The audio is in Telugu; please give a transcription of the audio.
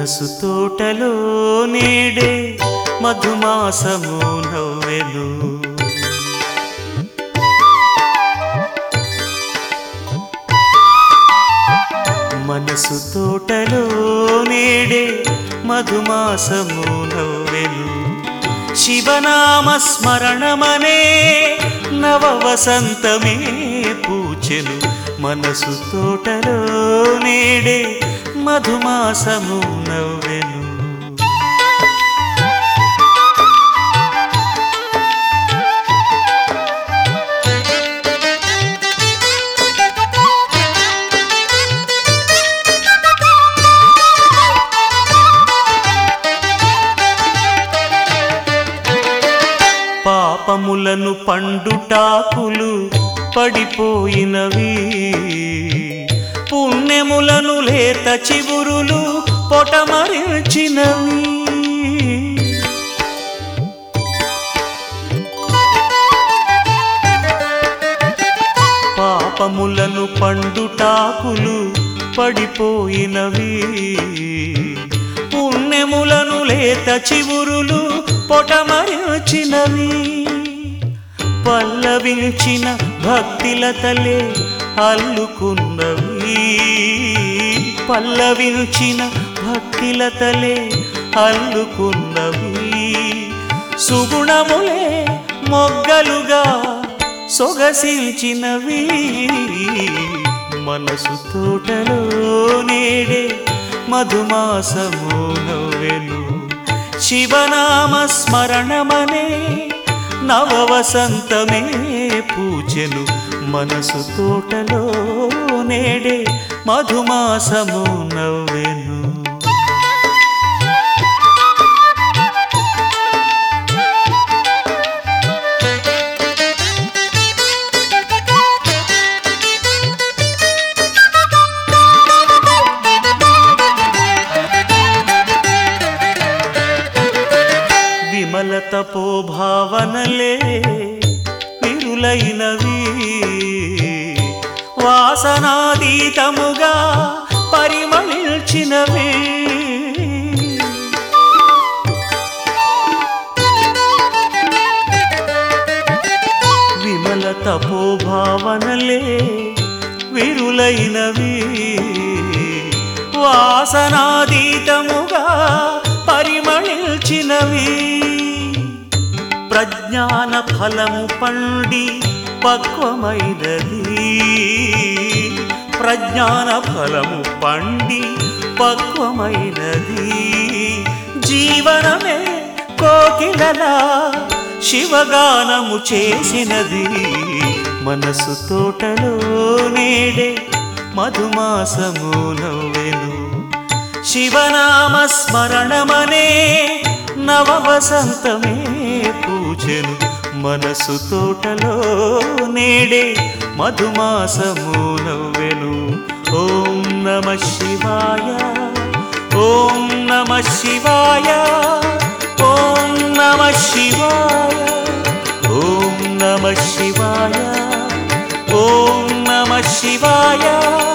మనసు తోటలో నేడే మధుమాసము నవ్వెను మనసు తోటలో నేడే మధుమాసము నవ్వెను శివనామ స్మరణమనే నవ వసంతమే పూచెను మనసు తోటలో నేడే మధుమాసము నవ్వెను పాపములను పండుటాకులు పడిపోయినవి పుణ్యములను లేత చివురులు పొటమరిచినవి పాపములను పండుటాకులు పడిపోయినవి పుణ్యములను లేత చివురులు పొటమరిచినవి పల్లవించిన భక్తిలతలే అల్లుకున్నవి పల్లవించిన భక్తిలతలే అల్లుకున్నవి సుగుణములే మొగ్గలుగా సొగసించినవి మనసు తోటలో నేడే మధుమాసము నవ్వెను శివనామ స్మరణమనే నవ వసంతమే పూచెను మనసు తోటలో నేడే మధుమాసము నవ్వెను విమలత భావనలే విరులైనవి వాసనాతీతముగా పరిమళించినవి విమల తపోభావనలే విరులైనవి వాసనాతీతముగా పరిమళించినవి ప్రజ్ఞాన ఫలము పండి పక్వమైనది ప్రజ్ఞాన ఫలము పండి పక్వమైనది జీవనమే కోకిలలా శివగానము చేసినది మనసు తోటలో నేడే మధుమాసము నవ్వెను శివనామ స్మరణమనే నవ వసంతమే పూజను మనసు తోటలో నేడే మధుమాసము నవ్వెను ఓం నమ శివాయ ఓం నమ శివాయ ఓం నమ శివాయ ఓం నమ శివాయ ఓం నమ శివాయ